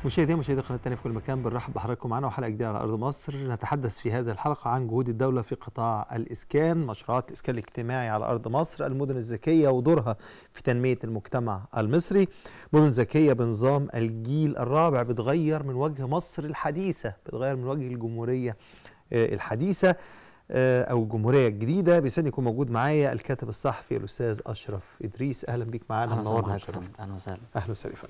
مشاهدينا مشاهدي قناه تانية في كل مكان بنرحب بحضراتكم معنا وحلقه جديده على ارض مصر نتحدث في هذه الحلقه عن جهود الدوله في قطاع الاسكان مشروعات الاسكان الاجتماعي على ارض مصر المدن الذكيه ودورها في تنميه المجتمع المصري مدن ذكيه بنظام الجيل الرابع بتغير من وجه مصر الحديثه بتغير من وجه الجمهوريه آه، الحديثه آه، او الجمهوريه الجديده بيسعدني يكون موجود معايا الكاتب الصحفي الاستاذ اشرف ادريس اهلا بيك معانا اهلا وسهلا منورنا بحضرتك ومشرفنا. اهلا وسهلا اهلا وسهلا فندم.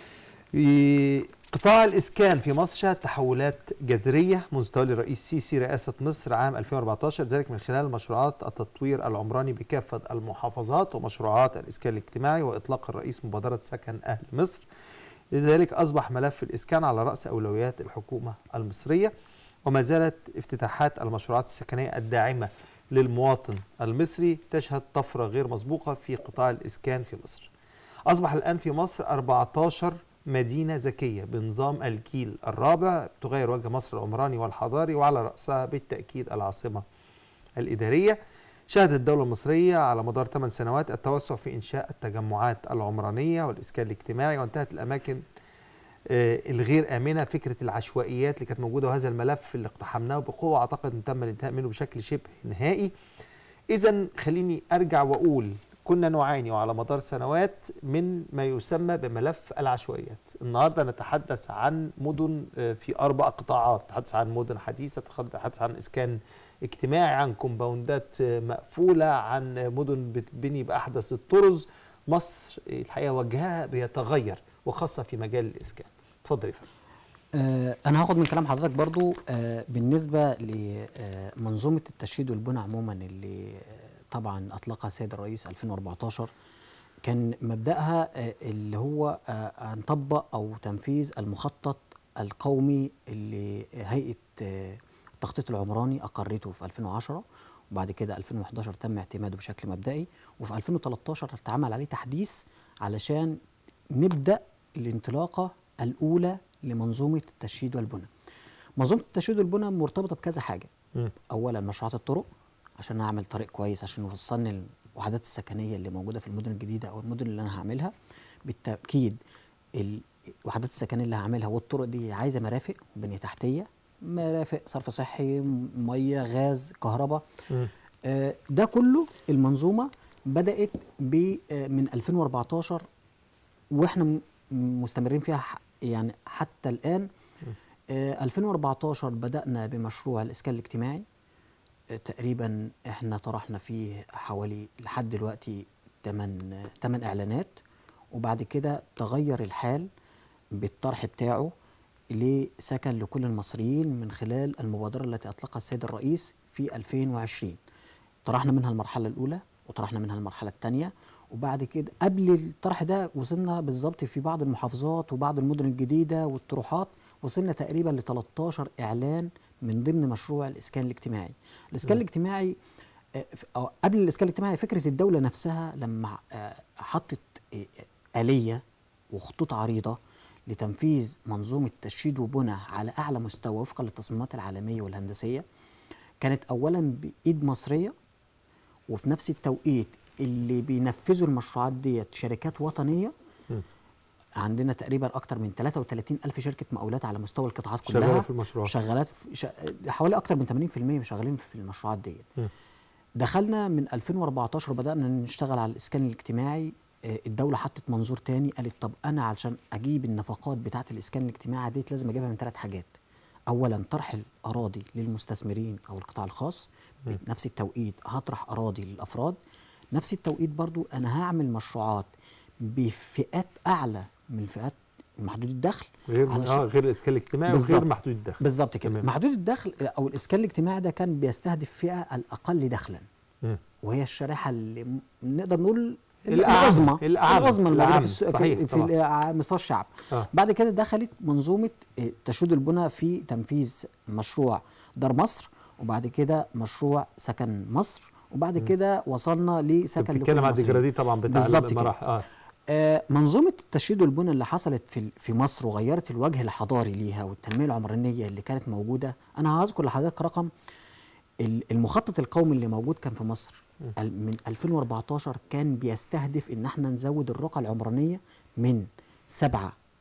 في قطاع الاسكان في مصر شهد تحولات جذريه منذ تولي الرئيس السيسي رئاسه مصر عام 2014 ذلك من خلال مشروعات التطوير العمراني بكافه المحافظات ومشروعات الاسكان الاجتماعي واطلاق الرئيس مبادره سكن اهل مصر لذلك اصبح ملف الاسكان على راس اولويات الحكومه المصريه وما زالت افتتاحات المشروعات السكنيه الداعمه للمواطن المصري تشهد طفره غير مسبوقه في قطاع الاسكان في مصر أصبح الآن في مصر 14 مدينة ذكية بنظام الجيل الرابع تغير وجه مصر العمراني والحضاري وعلى رأسها بالتأكيد العاصمة الإدارية شهدت الدولة المصرية على مدار 8 سنوات التوسع في إنشاء التجمعات العمرانية والإسكان الاجتماعي وانتهت الأماكن آه، الغير آمنة فكرة العشوائيات اللي كانت موجودة وهذا الملف اللي اقتحمناه بقوة أعتقد أن تم الانتهاء منه بشكل شبه نهائي إذا خليني أرجع وأقول كنا نعاني على مدار سنوات من ما يسمى بملف العشوائيات النهارده نتحدث عن مدن آه، في اربع قطاعات نتحدث عن مدن حديثه نتحدث عن اسكان اجتماعي عن كومباوندات آه، مقفوله عن مدن بتبني باحدث الطرز مصر الحقيقه وجهها بيتغير وخاصه في مجال الاسكان اتفضل يا فندم آه انا هاخد من كلام حضرتك برضو آه بالنسبه لمنظومه التشييد والبنى عموما اللي آه طبعا اطلقها السيد الرئيس 2014 كان مبداها آه اللي هو آه هنطبق او تنفيذ المخطط القومي اللي هيئه آه التخطيط العمراني اقرته في 2010 وبعد كده 2011 تم اعتماده بشكل مبدئي وفي 2013 اتعمل عليه تحديث علشان نبدا الانطلاقه الاولى لمنظومه التشييد والبنى. منظومه التشييد والبنى مرتبطه بكذا حاجه. مم. اولا مشروعات الطرق عشان اعمل طريق كويس عشان يوصلني الوحدات السكنيه اللي موجوده في المدن الجديده او المدن اللي انا هعملها بالتاكيد الوحدات السكنيه اللي هعملها والطرق دي عايزه مرافق بنيه تحتيه مرافق صرف صحي م- ميه غاز كهرباء مم. آه، ده كله المنظومه بدات ب آه، من 2014 واحنا م- مستمرين فيها ح- يعني حتى الان آه، 2014 بدانا بمشروع الاسكان الاجتماعي آه، تقريبا احنا طرحنا فيه حوالي لحد دلوقتي 8 8 اعلانات وبعد كده تغير الحال بالطرح بتاعه لسكن لكل المصريين من خلال المبادره التي اطلقها السيد الرئيس في 2020 طرحنا منها المرحله الاولى وطرحنا منها المرحله الثانيه وبعد كده قبل الطرح ده وصلنا بالظبط في بعض المحافظات وبعض المدن الجديده والطروحات وصلنا تقريبا ل 13 اعلان من ضمن مشروع الاسكان الاجتماعي. الاسكان مم. الاجتماعي آه، ف- أو قبل الاسكان الاجتماعي فكره الدوله نفسها لما آه، حطت آه، آلية وخطوط عريضة لتنفيذ منظومة تشييد وبنى على أعلى مستوى وفقا للتصميمات العالمية والهندسية كانت أولا بإيد مصرية وفي نفس التوقيت اللي بينفذوا المشروعات ديت شركات وطنية مم. عندنا تقريبا أكتر من 33 ألف شركة مقاولات على مستوى القطاعات شغاله كلها في المشروع شغالات في ش... حوالي أكتر من 80% شغالين في المشروعات ديت مم. دخلنا من 2014 بدأنا نشتغل على الإسكان الاجتماعي آه، الدولة حطت منظور تاني قالت طب أنا علشان أجيب النفقات بتاعة الإسكان الاجتماعي ديت لازم أجيبها من ثلاث حاجات أولا طرح الأراضي للمستثمرين أو القطاع الخاص مم. بنفس التوقيت هطرح أراضي للأفراد نفس التوقيت برضو أنا هعمل مشروعات بفئات أعلى من فئات محدود الدخل غير علشان- اه غير الاسكان الاجتماعي بالظبط. وغير محدود الدخل بالظبط كده تمام. محدود الدخل أو الإسكان الاجتماعي ده كان بيستهدف فئة الأقل دخلاً مم. وهي الشريحه اللي م- نقدر نقول الأعم. العظمى الأعم. العظمى الموجوده الأعم. في, الس- صحيح في, في طبعا. ال- على مستوى الشعب آه. بعد كده دخلت منظومه آه، تشييد البنى في تنفيذ مشروع دار مصر وبعد كده مشروع سكن مصر وبعد كده وصلنا لسكن لكل بتتكلم على المصريين. الديجرادي طبعا بتاع بالظبط كده. المراحل اه آه، منظومة التشييد والبنى اللي حصلت في في مصر وغيرت الوجه الحضاري ليها والتنمية العمرانية اللي كانت موجودة أنا هذكر لحضرتك رقم ال- المخطط القومي اللي موجود كان في مصر ال- من 2014 كان بيستهدف ان احنا نزود الرقعة العمرانية من سبعة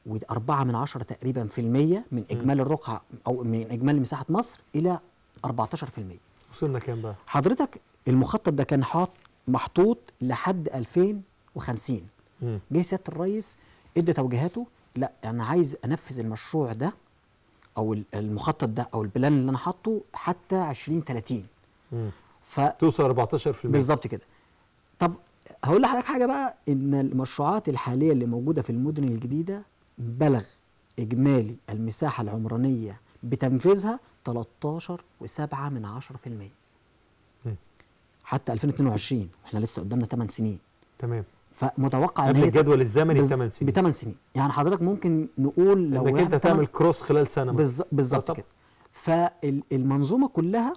و4 من عشرة تقريبا في المية من اجمالي الرقعه او من اجمالي مساحه مصر الى 14 في المية وصلنا كام بقى؟ حضرتك المخطط ده كان حاط محطوط لحد 2050 مم. جه سياده الرئيس ادى توجيهاته لا انا عايز انفذ المشروع ده او ال- المخطط ده او البلان اللي انا حاطه حتى 2030 مم. ف توصل 14% بالظبط كده طب هقول لحضرتك حاجه بقى ان المشروعات الحاليه اللي موجوده في المدن الجديده بلغ اجمالي المساحه العمرانيه بتنفيذها 13.7 من 10% مم. حتى 2022 واحنا لسه قدامنا 8 سنين تمام فمتوقع قبل الجدول الزمني بز- بثمان سنين بثمان سنين يعني حضرتك ممكن نقول لو انك انت إحنا تعمل تمن- كروس خلال سنه مثلا بالظ- بالظبط طبعا. كده فالمنظومه كلها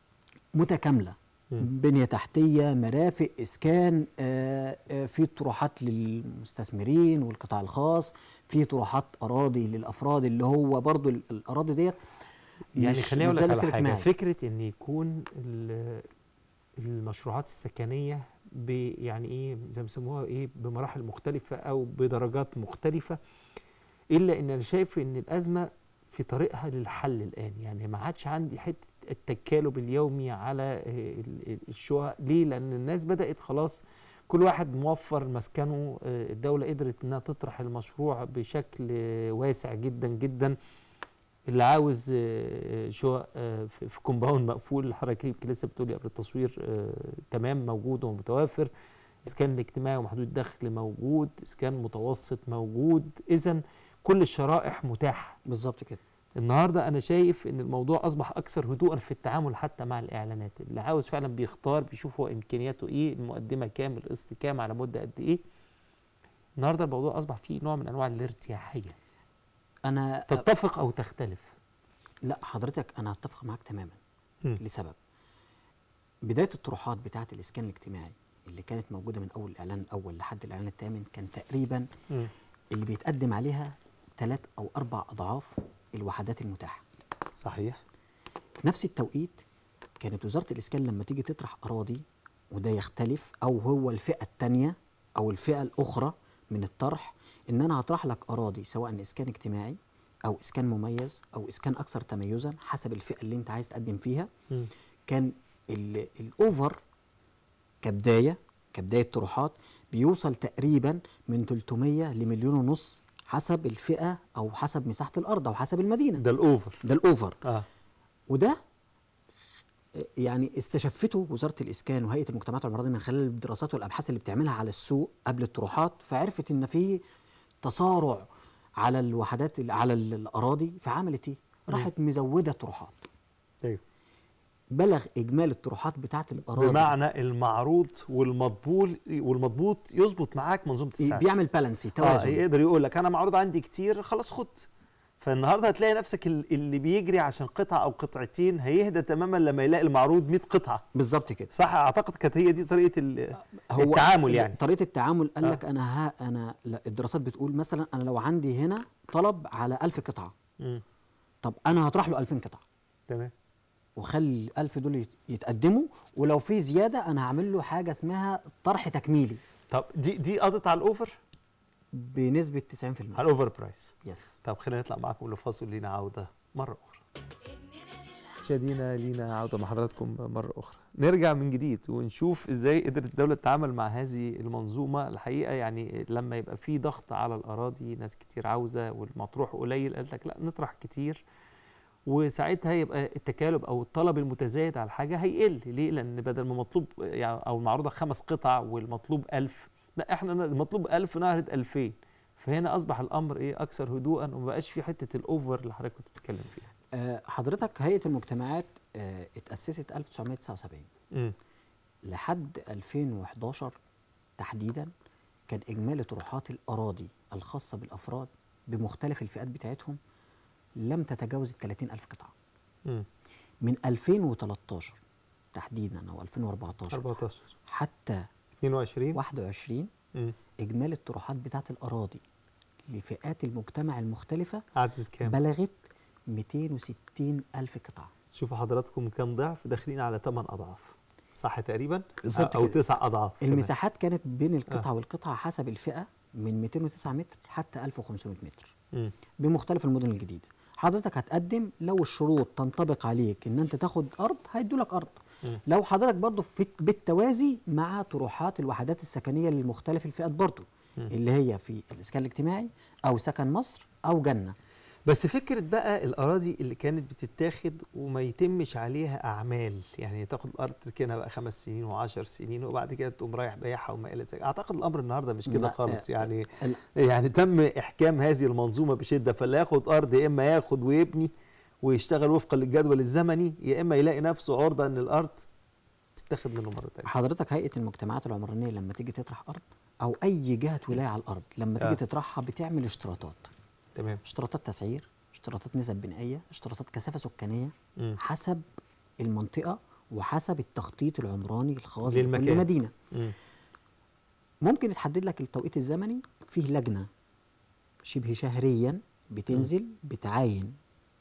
متكامله مم. بنيه تحتيه مرافق اسكان آه، آه، في طروحات للمستثمرين والقطاع الخاص في طروحات اراضي للافراد اللي هو برضو ال- الاراضي ديت يعني مش- خليني اقول مش زي لك على الاسكان حاجه الاجتماعي. فكره ان يكون ال- المشروعات السكنيه ب يعني ايه زي ما بيسموها ايه بمراحل مختلفه او بدرجات مختلفه الا ان انا شايف ان الازمه في طريقها للحل الان يعني ما عادش عندي حته التكالب اليومي على آه، ال- ال- الشقق ليه لان الناس بدات خلاص كل واحد موفر مسكنه آه، الدوله قدرت انها تطرح المشروع بشكل آه، واسع جدا جدا اللي عاوز آه، شقق آه، في في كومباوند مقفول حضرتك يمكن لسه بتقولي قبل التصوير آه، تمام موجود ومتوفر اسكان اجتماعي ومحدود الدخل موجود اسكان متوسط موجود اذا كل الشرائح متاحه بالظبط كده النهارده انا شايف ان الموضوع اصبح اكثر هدوءا في التعامل حتى مع الاعلانات اللي عاوز فعلا بيختار بيشوف هو امكانياته ايه المقدمه كام القسط كام على مده قد ايه النهارده الموضوع اصبح فيه نوع من انواع الارتياحيه انا تتفق او تختلف لا حضرتك انا اتفق معاك تماما مم. لسبب بدايه الطروحات بتاعه الاسكان الاجتماعي اللي كانت موجوده من اول الاعلان الاول لحد الاعلان الثامن كان تقريبا مم. اللي بيتقدم عليها ثلاث او اربع اضعاف الوحدات المتاحه صحيح في نفس التوقيت كانت وزاره الاسكان لما تيجي تطرح اراضي وده يختلف او هو الفئه الثانيه او الفئه الاخرى من الطرح ان انا هطرح لك اراضي سواء اسكان اجتماعي او اسكان مميز او اسكان اكثر تميزا حسب الفئه اللي انت عايز تقدم فيها مم. كان ال- الاوفر كبدايه كبدايه طروحات بيوصل تقريبا من 300 لمليون ونص حسب الفئه او حسب مساحه الارض او حسب المدينه ده الاوفر ده الاوفر اه وده يعني استشفته وزاره الاسكان وهيئه المجتمعات العمرانيه من خلال الدراسات والابحاث اللي بتعملها على السوق قبل الطروحات فعرفت ان في تصارع على الوحدات على ال- الاراضي فعملت ايه؟ راحت مزوده طروحات ايوه بلغ اجمالي الطروحات بتاعت الاراضي بمعنى المعروض والمطبول والمضبوط يظبط معاك منظومه السعر بيعمل بالانسي اه توازن يقدر يقول لك انا معروض عندي كتير خلاص خد فالنهارده هتلاقي نفسك ال- اللي بيجري عشان قطعه او قطعتين هيهدى تماما لما يلاقي المعروض 100 قطعه بالظبط كده صح اعتقد كانت هي دي طريقه ال- هو التعامل يعني طريقه التعامل قال آه. لك انا ها انا لا الدراسات بتقول مثلا انا لو عندي هنا طلب على 1000 قطعه مم. طب انا هطرح له 2000 قطعه تمام وخلي ال 1000 دول يت- يتقدموا ولو في زياده انا هعمل له حاجه اسمها طرح تكميلي طب دي دي قضت على الاوفر بنسبه 90% على الاوفر برايس يس طب خلينا نطلع معاكم لفاصل لينا عوده مره اخرى مشاهدينا لينا عوده مع حضراتكم مره اخرى نرجع من جديد ونشوف ازاي قدرت الدوله تتعامل مع هذه المنظومه الحقيقه يعني لما يبقى في ضغط على الاراضي ناس كتير عاوزه والمطروح قليل قالت لك لا نطرح كتير وساعتها يبقى التكالب او الطلب المتزايد على الحاجه هيقل ليه لان بدل ما مطلوب يعني او المعروضه خمس قطع والمطلوب ألف لا احنا المطلوب ألف نعرض 2000 فهنا اصبح الامر ايه اكثر هدوءا وما بقاش في حته الاوفر اللي حضرتك كنت بتتكلم فيها آه حضرتك هيئه المجتمعات آه اتاسست 1979 امم لحد 2011 تحديدا كان اجمالي طروحات الاراضي الخاصه بالافراد بمختلف الفئات بتاعتهم لم تتجاوز ال 30000 قطعه امم من 2013 تحديدا او 2014 14 حتى 22 21 امم اجمالي الطروحات بتاعت الاراضي لفئات المجتمع المختلفه عدد كام بلغت 260 الف قطعه شوفوا حضراتكم كام ضعف داخلين على 8 اضعاف صح تقريبا بالظبط او كده. 9 اضعاف كمان. المساحات كانت بين القطعه والقطعه حسب الفئه من 209 متر حتى 1500 متر مم. بمختلف المدن الجديده حضرتك هتقدم لو الشروط تنطبق عليك ان انت تاخد ارض هيدوا لك ارض مم. لو حضرتك برضو في بالتوازي مع طروحات الوحدات السكنيه للمختلف الفئات برضو مم. اللي هي في الاسكان الاجتماعي او سكن مصر او جنه بس فكرة بقى الأراضي اللي كانت بتتاخد وما يتمش عليها أعمال يعني تاخد الأرض تركنها بقى خمس سنين وعشر سنين وبعد كده تقوم رايح بايعها وما إلى ذلك أعتقد الأمر النهاردة مش كده لا، خالص آه، يعني ال- يعني تم إحكام هذه المنظومة بشدة فاللي ياخد أرض يا إما ياخد ويبني ويشتغل وفقا للجدول الزمني يا إما يلاقي نفسه عرضة إن الأرض تتاخد منه مرة تانية حضرتك هيئه المجتمعات العمرانيه لما تيجي تطرح ارض او اي جهه ولايه على الارض لما تيجي آه. تطرحها بتعمل اشتراطات تمام اشتراطات تسعير اشتراطات نسب بنائيه اشتراطات كثافه سكانيه مم. حسب المنطقه وحسب التخطيط العمراني الخاص للمكان. بكل مدينه مم. ممكن يتحدد لك التوقيت الزمني فيه لجنه شبه شهريا بتنزل بتعاين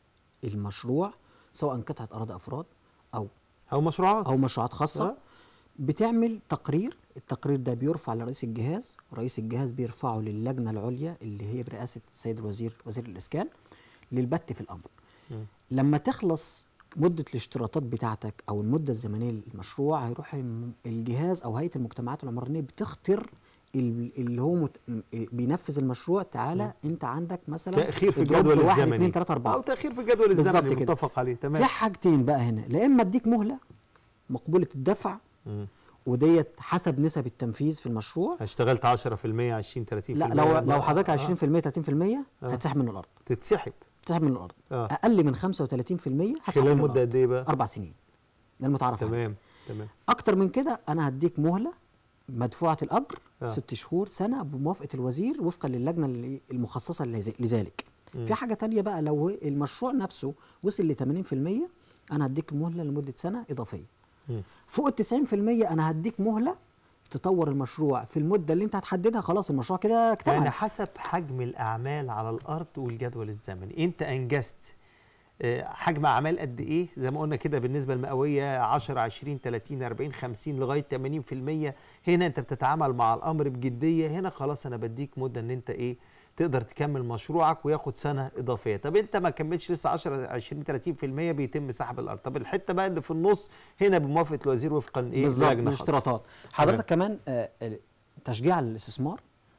المشروع سواء قطعه اراضي افراد او أو مشروعات او مشروعات خاصه آه. بتعمل تقرير التقرير ده بيرفع لرئيس الجهاز ورئيس الجهاز بيرفعه للجنه العليا اللي هي برئاسه السيد الوزير وزير الاسكان للبت في الامر مم. لما تخلص مدة الاشتراطات بتاعتك أو المدة الزمنية للمشروع هيروح الم- الجهاز أو هيئة المجتمعات العمرانية بتختار ال- اللي هو مت... م- بينفذ المشروع تعالى أنت عندك مثلا تأخير في اضرب الجدول واحد الزمني اتنين تلاتة أربعة أو تأخير في الجدول بالظبط الزمني كده. متفق عليه تمام في حاجتين بقى هنا لا إما أديك مهلة مقبولة الدفع مم. وديت حسب نسب التنفيذ في المشروع اشتغلت 10% 20 30% لا لو لو آه، حضرتك آه. 20% 30% آه. هتسحب من الارض تتسحب تسحب من الارض آه. اقل من 35% هسحب خلال من مدة الارض قد ايه بقى؟ اربع سنين ده المتعارف عليه تمام تمام اكتر من كده انا هديك مهله مدفوعه الاجر آه. ست شهور سنه بموافقه الوزير وفقا للجنه اللي- المخصصه لز- لذلك مم. في حاجه تانية بقى لو المشروع نفسه وصل ل 80% انا هديك مهله لمده سنه اضافيه مم. فوق ال 90% انا هديك مهله تطور المشروع في المده اللي انت هتحددها خلاص المشروع كده اكتمل يعني حسب حجم الأعمال على الأرض والجدول الزمني أنت أنجزت آه، حجم أعمال قد إيه زي ما قلنا كده بالنسبة المئوية 10 20 30 40 50 لغاية 80% هنا أنت بتتعامل مع الأمر بجدية هنا خلاص أنا بديك مدة إن أنت إيه تقدر تكمل مشروعك وياخد سنة إضافية طب أنت ما كملتش لسه 10 20 30% بيتم سحب الأرض طب الحتة بقى اللي في النص هنا بموافقة الوزير وفقا إيه بالظبط لجنة خاصة. بالاشتراطات حضرتك كمان آه، آه، تشجيع الاستثمار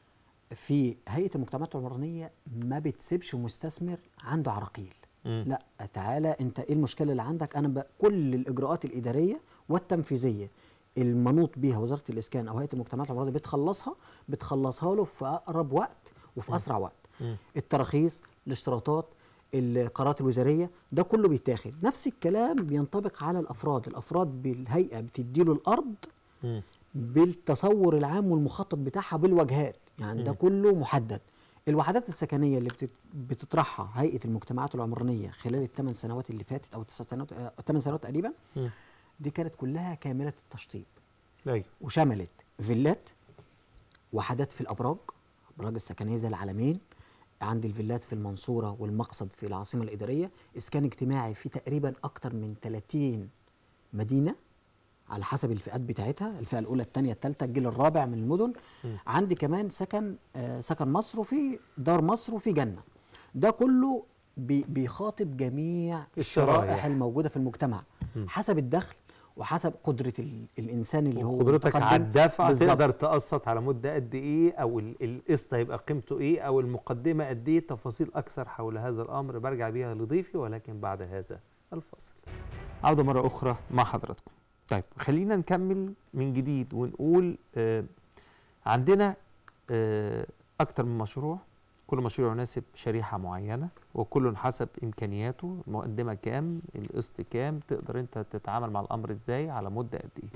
في هيئه المجتمعات العمرانيه ما بتسيبش مستثمر عنده عراقيل مم. لا تعالى انت ايه المشكله اللي عندك انا بقى كل الاجراءات الاداريه والتنفيذيه المنوط بيها وزاره الاسكان او هيئه المجتمعات العمرانيه بتخلصها بتخلصها له في اقرب وقت وفي اسرع وقت مم. التراخيص الاشتراطات القرارات الوزاريه ده كله بيتاخد نفس الكلام بينطبق على الافراد الافراد بالهيئه بتديله الارض مم. بالتصور العام والمخطط بتاعها بالواجهات يعني ده مم. كله محدد الوحدات السكنيه اللي بتت- بتطرحها هيئه المجتمعات العمرانيه خلال الثمان سنوات اللي فاتت او التسع سنوات ثمان سنوات تقريبا مم. دي كانت كلها كامله التشطيب أيوه وشملت فيلات وحدات في الابراج ابراج السكنيه زي العلمين عندي الفيلات في المنصوره والمقصد في العاصمه الاداريه اسكان اجتماعي في تقريبا اكتر من 30 مدينه على حسب الفئات بتاعتها الفئه الاولى الثانيه الثالثه الجيل الرابع من المدن مم. عندي كمان سكن آه سكن مصر وفي دار مصر وفي جنه ده كله بي بيخاطب جميع الشرائح. الشرائح الموجوده في المجتمع مم. حسب الدخل وحسب قدره ال- الانسان اللي هو وقدرتك متقدم. على الدفع بالظبط. تقدر تقسط على مده قد ايه او ال- القسط هيبقى قيمته ايه او المقدمه قد ايه تفاصيل اكثر حول هذا الامر برجع بيها لضيفي ولكن بعد هذا الفصل عوده مره اخرى مع حضراتكم طيب خلينا نكمل من جديد ونقول آه عندنا آه اكتر من مشروع كل مشروع يناسب شريحه معينه وكل حسب امكانياته المقدمه كام القسط كام تقدر انت تتعامل مع الامر ازاي على مده قد ايه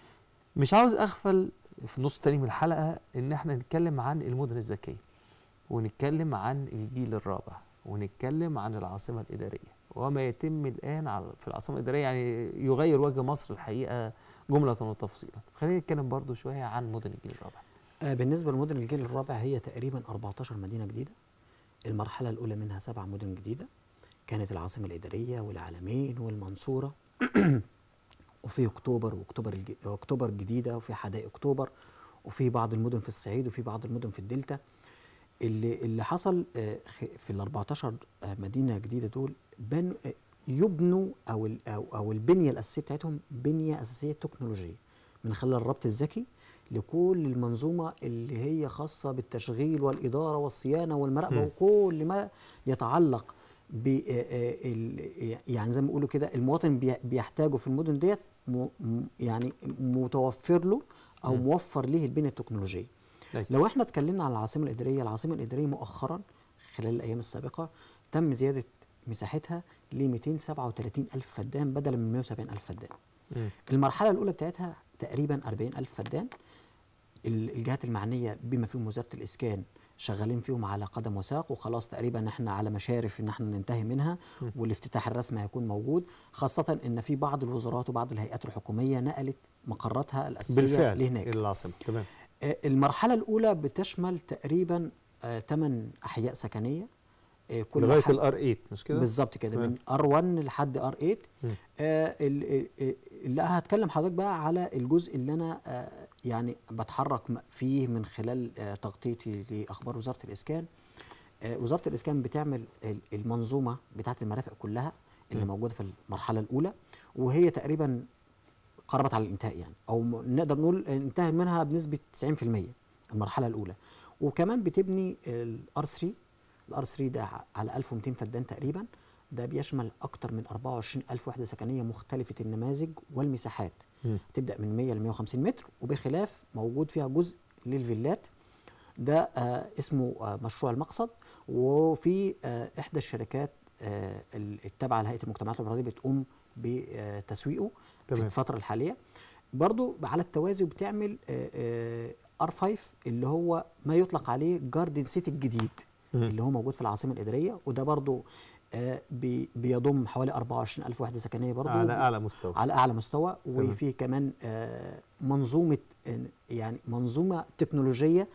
مش عاوز اغفل في النص التاني من الحلقه ان احنا نتكلم عن المدن الذكيه ونتكلم عن الجيل الرابع ونتكلم عن العاصمه الاداريه وما يتم الان على- في العاصمه الاداريه يعني يغير وجه مصر الحقيقه جمله وتفصيلا خلينا نتكلم برضو شويه عن مدن الجيل الرابع آه، بالنسبة لمدن الجيل الرابع هي تقريبا 14 مدينة جديدة المرحلة الأولى منها سبع مدن جديدة كانت العاصمة الإدارية والعالمين والمنصورة وفي أكتوبر وأكتوبر الج... أكتوبر الجديدة وفي حدائق أكتوبر وفي بعض المدن في الصعيد وفي بعض المدن في الدلتا اللي اللي حصل آه، خ- في ال 14 آه، مدينه جديده دول بنوا آه، يبنوا او ال- او او البنيه الاساسيه بتاعتهم بنيه اساسيه تكنولوجيه من خلال الربط الذكي لكل المنظومه اللي هي خاصه بالتشغيل والاداره والصيانه والمراقبه مم. وكل ما يتعلق ب آه، آه، ال- يعني زي ما بيقولوا كده المواطن بي- بيحتاجه في المدن ديت م- م- يعني متوفر له او مم. موفر ليه البنيه التكنولوجيه أيوة. لو احنا اتكلمنا عن العاصمه الاداريه العاصمه الاداريه مؤخرا خلال الايام السابقه تم زياده مساحتها ل 237 الف فدان بدلا من 170 الف فدان مم. المرحله الاولى بتاعتها تقريبا 40 الف فدان ال- الجهات المعنيه بما فيهم وزاره الاسكان شغالين فيهم على قدم وساق وخلاص تقريبا احنا على مشارف ان احنا ننتهي منها م. والافتتاح الرسمي هيكون موجود خاصه ان في بعض الوزارات وبعض الهيئات الحكوميه نقلت مقراتها الاساسيه بالفعل لهناك الى العاصمه تمام آه، المرحلة الأولى بتشمل تقريبا 8 أحياء سكنية آه، كل لغايه حد- الار 8 مش كده؟ بالظبط كده تمام. من ار1 لحد ار8 مم. آه ال- ال- اللي أنا هتكلم حضرتك بقى على الجزء اللي انا آه يعني بتحرك م- فيه من خلال آه تغطيتي لاخبار وزاره الاسكان آه وزاره الاسكان بتعمل ال- المنظومه بتاعه المرافق كلها اللي مم. موجوده في المرحله الاولى وهي تقريبا قربت على الانتهاء يعني او م- نقدر نقول انتهى منها بنسبه 90% المرحله الاولى وكمان بتبني الار 3 الار 3 ده ع- على 1200 فدان تقريبا ده بيشمل اكتر من 24 الف وحده سكنيه مختلفه النماذج والمساحات مم. تبدا من 100 ل 150 متر وبخلاف موجود فيها جزء للفيلات ده آه اسمه آه مشروع المقصد وفي آه احدى الشركات آه ال- التابعه لهيئه المجتمعات العمرانيه بتقوم بتسويقه في تمام. الفتره الحاليه برضو على التوازي بتعمل ار 5 اللي هو ما يطلق عليه جاردن سيتي الجديد مم. اللي هو موجود في العاصمه الاداريه وده برضو آه بي- بيضم حوالي 24 الف وحده سكنيه برضو على اعلى مستوى على اعلى مستوى تمام. وفي كمان آه، منظومه آه، يعني منظومه تكنولوجيه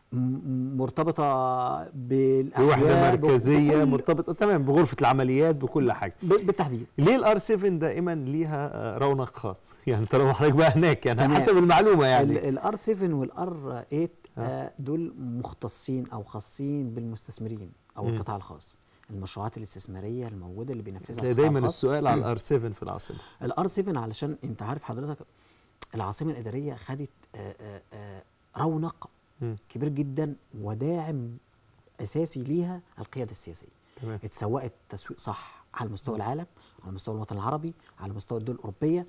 م- مرتبطه بالاحياء بوحده بك- مركزيه بكل- مرتبطه تمام بغرفه العمليات بكل حاجه ب- بالتحديد ليه الار 7 دائما ليها آه، رونق خاص يعني طالما حضرتك بقى هناك يعني تمام. حسب المعلومه يعني الار 7 والار 8 آه. آه، دول مختصين او خاصين بالمستثمرين او مم. القطاع الخاص المشروعات الاستثماريه الموجوده اللي بينفذها تلاقي القطاع دايما الخاص السؤال على الار 7 في العاصمه الار 7 علشان انت عارف حضرتك العاصمه الاداريه خدت آه، آه، آه، رونق مم. كبير جدا وداعم اساسي ليها القياده السياسيه تمام اتسوقت تسويق صح على مستوى العالم على مستوى الوطن العربي على مستوى الدول الاوروبيه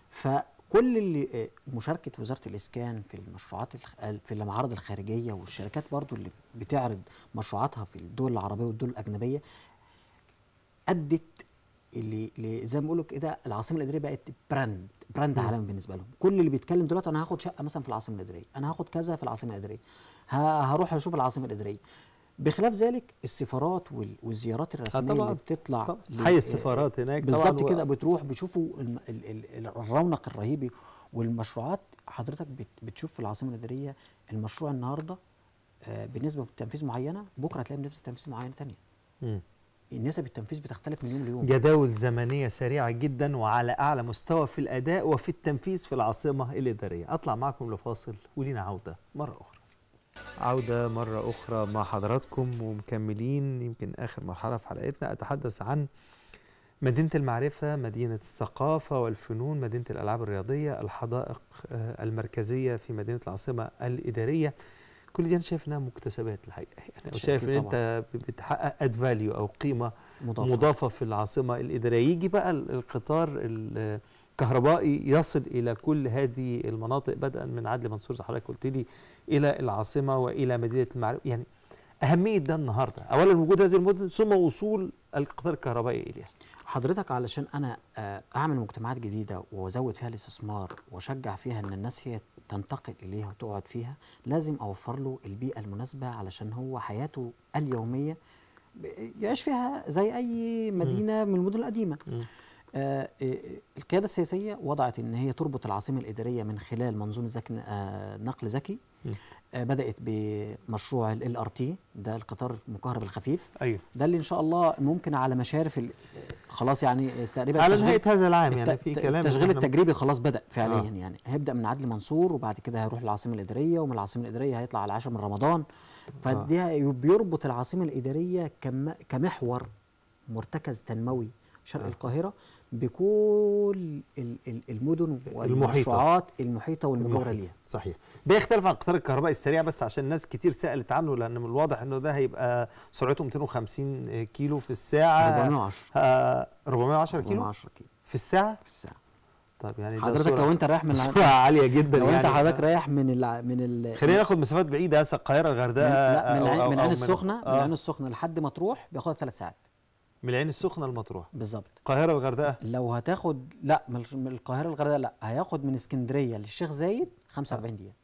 فكل اللي آه، مشاركه وزاره الاسكان في المشروعات الخ- آه، في المعارض الخارجيه والشركات برضو اللي بتعرض مشروعاتها في الدول العربيه والدول الاجنبيه ادت اللي اللي زي ما بيقولوا كده العاصمه الاداريه بقت براند براند مم. عالمي بالنسبه لهم كل اللي بيتكلم دلوقتي انا هاخد شقه مثلا في العاصمه الاداريه انا هاخد كذا في العاصمه الاداريه ه- هروح اشوف العاصمه الاداريه بخلاف ذلك السفارات وال- والزيارات الرسميه طبعاً. اللي بتطلع طبعا ل- حي السفارات هناك طبعا بالظبط و- كده بتروح بتشوفوا الم- ال- ال- ال- الرونق الرهيب والمشروعات حضرتك بت- بتشوف في العاصمه الاداريه المشروع النهارده آه، بنسبه تنفيذ معينه بكره هتلاقي بنسبه تنفيذ معينه ثانيه مم. نسب التنفيذ بتختلف من يوم ليوم جداول زمنية سريعة جدا وعلى أعلى مستوى في الأداء وفي التنفيذ في العاصمة الإدارية أطلع معكم لفاصل ولينا عودة مرة أخرى عودة مرة أخرى مع حضراتكم ومكملين يمكن آخر مرحلة في حلقتنا أتحدث عن مدينة المعرفة مدينة الثقافة والفنون مدينة الألعاب الرياضية الحدائق آه، المركزية في مدينة العاصمة الإدارية كل دي أنا شايف إنها مكتسبات الحقيقة يعني أكيد شايف إن طبعاً. أنت بتحقق أد فاليو أو قيمة مضافة. مضافة في العاصمة الإدارية يجي بقى ال- القطار الكهربائي يصل إلى كل هذه المناطق بدءا من عدلي منصور زي حضرتك قلت لي إلى العاصمة وإلى مدينة المعرفة يعني أهمية ده النهاردة أولا وجود هذه المدن ثم وصول القطار الكهربائي إليها حضرتك علشان انا آه، اعمل مجتمعات جديده وازود فيها الاستثمار واشجع فيها ان الناس هي تنتقل اليها وتقعد فيها لازم اوفر له البيئه المناسبه علشان هو حياته اليوميه ب- يعيش فيها زي اي مدينه من المدن القديمه آه، آه، القياده السياسيه وضعت ان هي تربط العاصمه الاداريه من خلال منظومه ذكي آه، نقل ذكي م. آه، بدات بمشروع ال ار تي ده القطار المكهرب الخفيف ايوه ده اللي ان شاء الله ممكن على مشارف ال- خلاص يعني تقريبا على التشغيل- نهايه هذا العام يعني الت- في الت- كلام إن التشغيل إحنا- التجريبي خلاص بدا فعليا آه. يعني هيبدا من عدلي منصور وبعد كده هيروح العاصمه الاداريه ومن العاصمه الاداريه هيطلع على العاشر من رمضان فدي بيربط العاصمه الاداريه كم كمحور مرتكز تنموي شرق آه. القاهره بكل ال- ال- المدن المحيطة. والمشروعات المحيطه والمجاوره المحيط. ليها صحيح ده يختلف عن القطار الكهربائي السريع بس عشان ناس كتير سالت عنه لان من الواضح انه ده هيبقى سرعته 250 كيلو في الساعه 410 آه 410 كيلو 410 كيلو في الساعه في الساعه طب يعني ده حضرتك سرعة- لو انت رايح من الع- سرعه عاليه جدا لو يعني انت حضرتك رايح من ال من ال خلينا ناخد مسافات بعيده هسه القاهره الغردقه لا من أو- العين أو- من أو العين السخنه من آه العين السخنه لحد ما تروح بياخدها في ثلاث ساعات من العين السخنه المطروح بالظبط القاهره الغردقه لو هتاخد لا من الش- من القاهره للغردقه لا هياخد من اسكندريه للشيخ زايد 45 دقيقه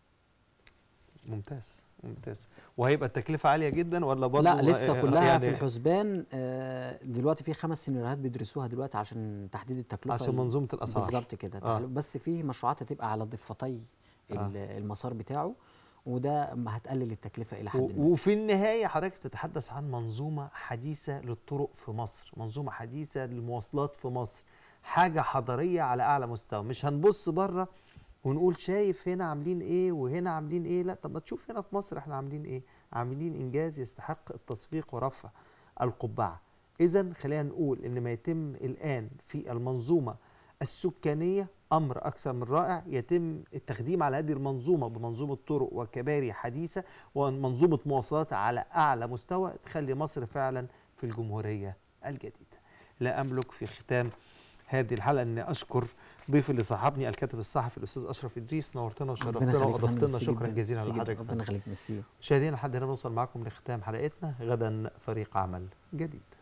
ممتاز ممتاز وهيبقى التكلفه عاليه جدا ولا برضه لا لسه آه، كلها يعني في الحسبان آه، دلوقتي في خمس سيناريوهات بيدرسوها دلوقتي عشان تحديد التكلفه عشان ال- منظومه الاسعار بالظبط كده آه. تعال- بس في مشروعات هتبقى على ضفتي ال- المسار بتاعه وده ما هتقلل التكلفه الى حد و- ما وفي النهايه حضرتك بتتحدث عن منظومه حديثه للطرق في مصر منظومه حديثه للمواصلات في مصر حاجه حضاريه على اعلى مستوى مش هنبص بره ونقول شايف هنا عاملين ايه وهنا عاملين ايه لا طب ما تشوف هنا في مصر احنا عاملين ايه عاملين انجاز يستحق التصفيق ورفع القبعه اذا خلينا نقول ان ما يتم الان في المنظومه السكانيه امر اكثر من رائع يتم التخديم على هذه المنظومه بمنظومه طرق وكباري حديثه ومنظومه مواصلات على اعلى مستوى تخلي مصر فعلا في الجمهوريه الجديده. لا املك في ختام هذه الحلقه اني اشكر ضيفي اللي صاحبني الكاتب الصحفي الاستاذ اشرف ادريس نورتنا ربنا وشرفتنا يخليك يا واضفت فندم، لنا ميرسي شكرا جداً، جزيلا ميرسي جداً، لحضرتك ربنا يخليك ميرسي مشاهدينا لحد هنا نوصل معكم لختام حلقتنا غدا فريق عمل جديد